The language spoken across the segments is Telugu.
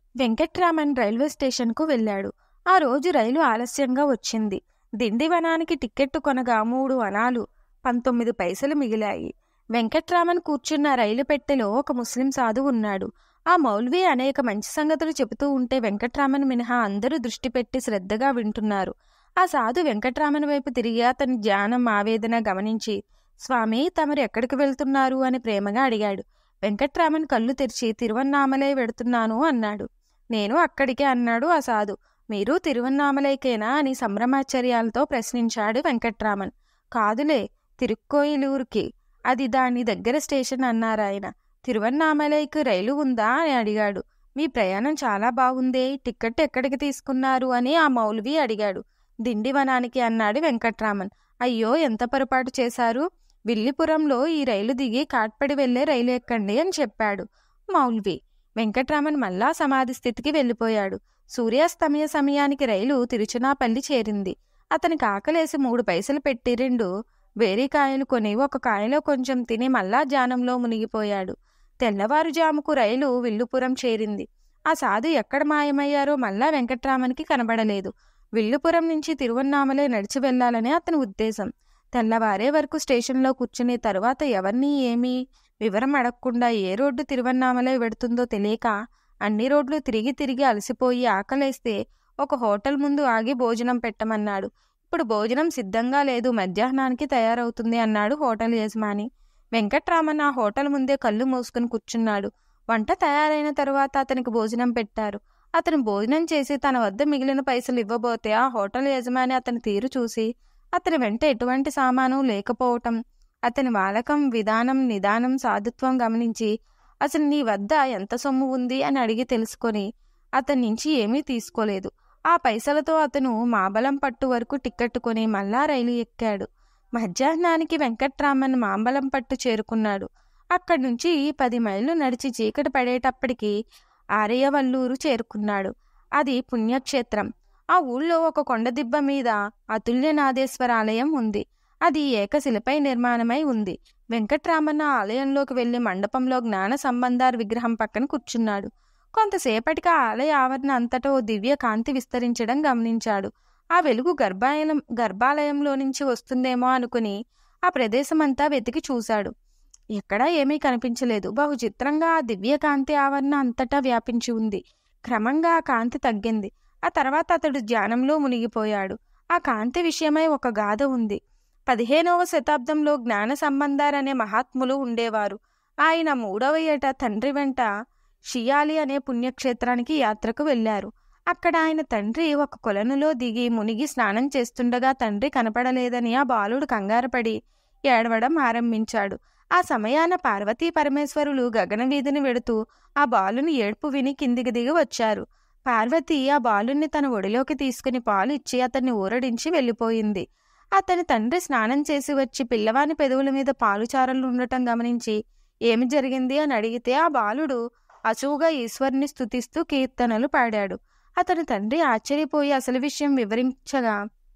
వెంకట్రామన్ రైల్వే స్టేషన్కు వెళ్ళాడు ఆ రోజు రైలు ఆలస్యంగా వచ్చింది దిండివనానికి టిక్కెట్టు కొనగా మూడు అనాలు పంతొమ్మిది పైసలు మిగిలాయి వెంకట్రామన్ కూర్చున్న రైలు పెట్టెలో ఒక ముస్లిం సాధు ఉన్నాడు ఆ మౌల్వీ అనేక మంచి సంగతులు చెబుతూ ఉంటే వెంకట్రామన్ మినహా అందరూ దృష్టి పెట్టి శ్రద్ధగా వింటున్నారు ఆ సాధు వెంకట్రామన్ వైపు తిరిగి అతని ధ్యానం ఆవేదన గమనించి స్వామి తమరు ఎక్కడికి వెళ్తున్నారు అని ప్రేమగా అడిగాడు వెంకట్రామన్ కళ్ళు తెరిచి తిరువన్నామలై వెడుతున్నాను అన్నాడు నేను అక్కడికే అన్నాడు ఆ సాధు మీరు తిరువన్నామలైకేనా అని సంభ్రమాశ్చర్యాలతో ప్రశ్నించాడు వెంకట్రామన్ కాదులే తిరుక్కోయిలూరుకి అది దాని దగ్గర స్టేషన్ అన్నారాయన తిరువన్నామలైకి రైలు ఉందా అని అడిగాడు మీ ప్రయాణం చాలా బాగుందే టిక్కెట్ ఎక్కడికి తీసుకున్నారు అని ఆ మౌల్వి అడిగాడు దిండివనానికి అన్నాడు వెంకట్రామన్ అయ్యో ఎంత పొరపాటు చేశారు విల్లిపురంలో ఈ రైలు దిగి కాట్పడి వెళ్లే రైలు ఎక్కండి అని చెప్పాడు మౌల్వి వెంకట్రామన్ మళ్ళా సమాధి స్థితికి వెళ్ళిపోయాడు సూర్యాస్తమయ సమయానికి రైలు తిరుచునాపల్లి చేరింది అతనికి ఆకలేసి మూడు పైసలు పెట్టి రెండు వేరేకాయలు కొని ఒక కాయలో కొంచెం తిని మళ్ళా జానంలో మునిగిపోయాడు తెల్లవారుజాముకు రైలు విల్లుపురం చేరింది ఆ సాధు ఎక్కడ మాయమయ్యారో మళ్ళా వెంకట్రామన్కి కనబడలేదు విల్లుపురం నుంచి తిరువన్నామలే నడిచి వెళ్లాలనే అతని ఉద్దేశం తెల్లవారే వరకు స్టేషన్లో కూర్చుని తరువాత ఎవరినీ ఏమీ వివరం అడగకుండా ఏ రోడ్డు తిరువన్నామలై వెడుతుందో తెలియక అన్ని రోడ్లు తిరిగి తిరిగి అలసిపోయి ఆకలేస్తే ఒక హోటల్ ముందు ఆగి భోజనం పెట్టమన్నాడు ఇప్పుడు భోజనం సిద్ధంగా లేదు మధ్యాహ్నానికి తయారవుతుంది అన్నాడు హోటల్ యజమాని వెంకట్రామన్ ఆ హోటల్ ముందే కళ్ళు మూసుకుని కూర్చున్నాడు వంట తయారైన తరువాత అతనికి భోజనం పెట్టారు అతను భోజనం చేసి తన వద్ద మిగిలిన పైసలు ఇవ్వబోతే ఆ హోటల్ యజమాని అతని తీరు చూసి అతని వెంట ఎటువంటి సామాను లేకపోవటం అతని వాలకం విధానం నిదానం సాధుత్వం గమనించి అసలు నీ వద్ద ఎంత సొమ్ము ఉంది అని అడిగి తెలుసుకొని అతని నుంచి ఏమీ తీసుకోలేదు ఆ పైసలతో అతను మాబలం పట్టు వరకు టిక్కెట్ కొని మళ్ళా రైలు ఎక్కాడు మధ్యాహ్నానికి వెంకట్రామన్ మాంబలం పట్టు చేరుకున్నాడు అక్కడి నుంచి పది మైళ్ళు నడిచి చీకటి పడేటప్పటికి ఆర్యవల్లూరు చేరుకున్నాడు అది పుణ్యక్షేత్రం ఆ ఊళ్ళో ఒక కొండదిబ్బ మీద అతుల్యనాథేశ్వర ఆలయం ఉంది అది ఏకశిలపై నిర్మాణమై ఉంది వెంకట్రామన్న ఆలయంలోకి వెళ్లి మండపంలో జ్ఞాన సంబంధార్ విగ్రహం పక్కన కూర్చున్నాడు కొంతసేపటికి ఆ ఆలయ ఆవరణ అంతటా ఓ దివ్య కాంతి విస్తరించడం గమనించాడు ఆ వెలుగు గర్భాలయం గర్భాలయంలో నుంచి వస్తుందేమో అనుకుని ఆ ప్రదేశమంతా వెతికి చూశాడు ఎక్కడా ఏమీ కనిపించలేదు బహు చిత్రంగా ఆ దివ్య కాంతి ఆవరణ అంతటా వ్యాపించి ఉంది క్రమంగా ఆ కాంతి తగ్గింది ఆ తర్వాత అతడు ధ్యానంలో మునిగిపోయాడు ఆ కాంతి విషయమై ఒక గాథ ఉంది పదిహేనవ శతాబ్దంలో జ్ఞాన సంబంధారనే మహాత్ములు ఉండేవారు ఆయన మూడవ ఏట తండ్రి వెంట షియాలి అనే పుణ్యక్షేత్రానికి యాత్రకు వెళ్లారు అక్కడ ఆయన తండ్రి ఒక కొలనులో దిగి మునిగి స్నానం చేస్తుండగా తండ్రి కనపడలేదని ఆ బాలుడు కంగారపడి ఏడవడం ఆరంభించాడు ఆ సమయాన పార్వతీ పరమేశ్వరులు గగన వీధిని వెడుతూ ఆ బాలుని ఏడ్పు విని కిందికి దిగి వచ్చారు పార్వతి ఆ బాలుని తన ఒడిలోకి తీసుకుని పాలు ఇచ్చి అతన్ని ఊరడించి వెళ్ళిపోయింది అతని తండ్రి స్నానం చేసి వచ్చి పిల్లవాని పెదవుల మీద పాలుచారలు ఉండటం గమనించి ఏమి జరిగింది అని అడిగితే ఆ బాలుడు అసువుగా ఈశ్వరుని స్తుతిస్తూ కీర్తనలు పాడాడు అతని తండ్రి ఆశ్చర్యపోయి అసలు విషయం వివరించగా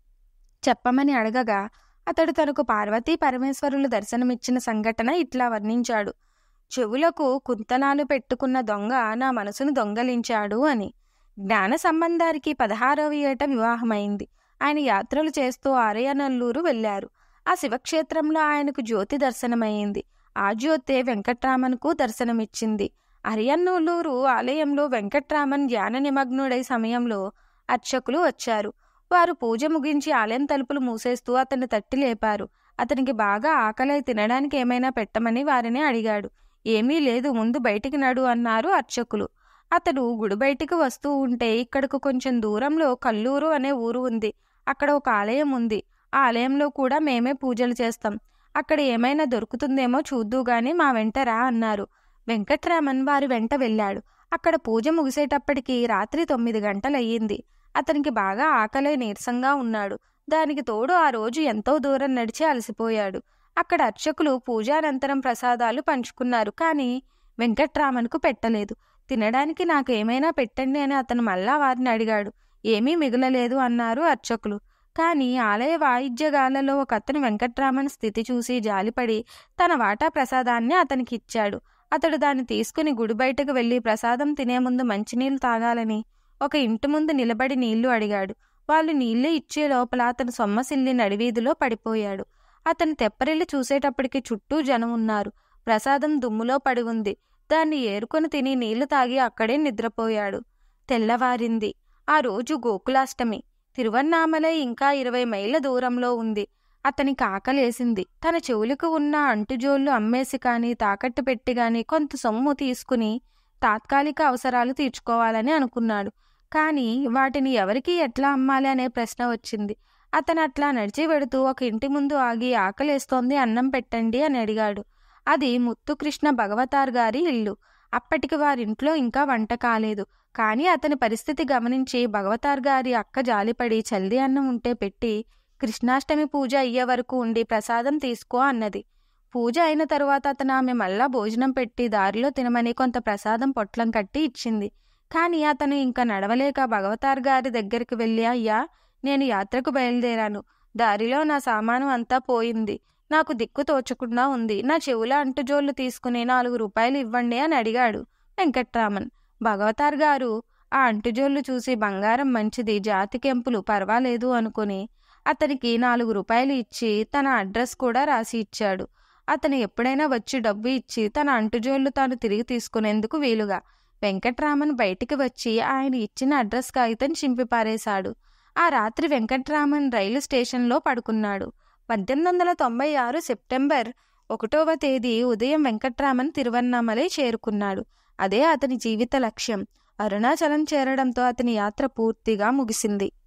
చెప్పమని అడగగా అతడు తనకు పార్వతీ పరమేశ్వరులు దర్శనమిచ్చిన సంఘటన ఇట్లా వర్ణించాడు చెవులకు కుంతలాలు పెట్టుకున్న దొంగ నా మనసును దొంగలించాడు అని జ్ఞాన సంబంధారికి పదహారవ ఏట వివాహమైంది ఆయన యాత్రలు చేస్తూ ఆరయనల్లూరు వెళ్లారు ఆ శివక్షేత్రంలో ఆయనకు జ్యోతి దర్శనమైంది ఆ జ్యోతే వెంకట్రామన్కు దర్శనమిచ్చింది అరియన్నూలూరు ఆలయంలో వెంకట్రామన్ ధ్యాన నిమగ్నుడై సమయంలో అర్చకులు వచ్చారు వారు పూజ ముగించి ఆలయం తలుపులు మూసేస్తూ అతన్ని తట్టి లేపారు అతనికి బాగా ఆకలై తినడానికి ఏమైనా పెట్టమని వారిని అడిగాడు ఏమీ లేదు ముందు బయటికి నడు అన్నారు అర్చకులు అతడు గుడి బయటికి వస్తూ ఉంటే ఇక్కడకు కొంచెం దూరంలో కల్లూరు అనే ఊరు ఉంది అక్కడ ఒక ఆలయం ఉంది ఆ ఆలయంలో కూడా మేమే పూజలు చేస్తాం అక్కడ ఏమైనా దొరుకుతుందేమో చూద్దు గాని మా వెంట రా అన్నారు వెంకట్రామన్ వారి వెంట వెళ్ళాడు అక్కడ పూజ ముగిసేటప్పటికి రాత్రి తొమ్మిది గంటలయ్యింది అతనికి బాగా ఆకలి నీరసంగా ఉన్నాడు దానికి తోడు ఆ రోజు ఎంతో దూరం నడిచి అలసిపోయాడు అక్కడ అర్చకులు పూజానంతరం ప్రసాదాలు పంచుకున్నారు కానీ వెంకట్రామన్కు పెట్టలేదు తినడానికి నాకు ఏమైనా పెట్టండి అని అతను మళ్ళా వారిని అడిగాడు ఏమీ మిగలలేదు అన్నారు అర్చకులు కానీ ఆలయ వాయిద్యగాలలో ఒక అతను వెంకట్రామన్ స్థితి చూసి జాలిపడి తన వాటా ప్రసాదాన్ని అతనికి ఇచ్చాడు అతడు దాన్ని తీసుకుని గుడి బయటకు వెళ్లి ప్రసాదం తినే ముందు మంచినీళ్లు తాగాలని ఒక ఇంటి ముందు నిలబడి నీళ్లు అడిగాడు వాళ్ళు నీళ్లు ఇచ్చే లోపల అతను సొమ్మసిల్లి నడివీధిలో పడిపోయాడు అతను తెప్పరిల్లి చూసేటప్పటికి చుట్టూ జనం ఉన్నారు ప్రసాదం దుమ్ములో పడి ఉంది దాన్ని ఏరుకొని తిని నీళ్లు తాగి అక్కడే నిద్రపోయాడు తెల్లవారింది ఆ రోజు గోకులాష్టమి తిరువన్నామలై ఇంకా ఇరవై మైళ్ళ దూరంలో ఉంది అతనికి ఆకలేసింది తన చెవులకు ఉన్న అంటుజోళ్లు అమ్మేసి కాని తాకట్టు పెట్టి గాని కొంత సొమ్ము తీసుకుని తాత్కాలిక అవసరాలు తీర్చుకోవాలని అనుకున్నాడు కానీ వాటిని ఎవరికి ఎట్లా అమ్మాలి అనే ప్రశ్న వచ్చింది అతను అట్లా నడిచి వెడుతూ ఒక ఇంటి ముందు ఆగి ఆకలేస్తోంది అన్నం పెట్టండి అని అడిగాడు అది ముత్తుకృష్ణ భగవతార్ గారి ఇల్లు అప్పటికి వారింట్లో ఇంకా వంట కాలేదు కానీ అతని పరిస్థితి గమనించి భగవతార్ గారి అక్క జాలిపడి చల్ది అన్నం ఉంటే పెట్టి కృష్ణాష్టమి పూజ అయ్యే వరకు ఉండి ప్రసాదం తీసుకో అన్నది పూజ అయిన తరువాత అతను ఆమె మళ్ళా భోజనం పెట్టి దారిలో తినమని కొంత ప్రసాదం పొట్లం కట్టి ఇచ్చింది కానీ అతను ఇంకా నడవలేక భగవతార్ గారి దగ్గరికి వెళ్ళి అయ్యా నేను యాత్రకు బయలుదేరాను దారిలో నా సామాను అంతా పోయింది నాకు దిక్కు తోచకుండా ఉంది నా చెవుల అంటుజోళ్లు తీసుకుని నాలుగు రూపాయలు ఇవ్వండి అని అడిగాడు వెంకట్రామన్ భగవతార్ గారు ఆ అంటుజోళ్లు చూసి బంగారం మంచిది జాతి కెంపులు పర్వాలేదు అనుకుని అతనికి నాలుగు రూపాయలు ఇచ్చి తన అడ్రస్ కూడా రాసి ఇచ్చాడు అతను ఎప్పుడైనా వచ్చి డబ్బు ఇచ్చి తన అంటుజోళ్లు తాను తిరిగి తీసుకునేందుకు వీలుగా వెంకట్రామన్ బయటికి వచ్చి ఆయన ఇచ్చిన అడ్రస్ కాగితం చింపి పారేశాడు ఆ రాత్రి వెంకట్రామన్ రైలు స్టేషన్లో పడుకున్నాడు పద్దెనిమిది వందల తొంభై ఆరు సెప్టెంబర్ ఒకటవ తేదీ ఉదయం వెంకట్రామన్ తిరువన్నామలై చేరుకున్నాడు అదే అతని జీవిత లక్ష్యం అరుణాచలం చేరడంతో అతని యాత్ర పూర్తిగా ముగిసింది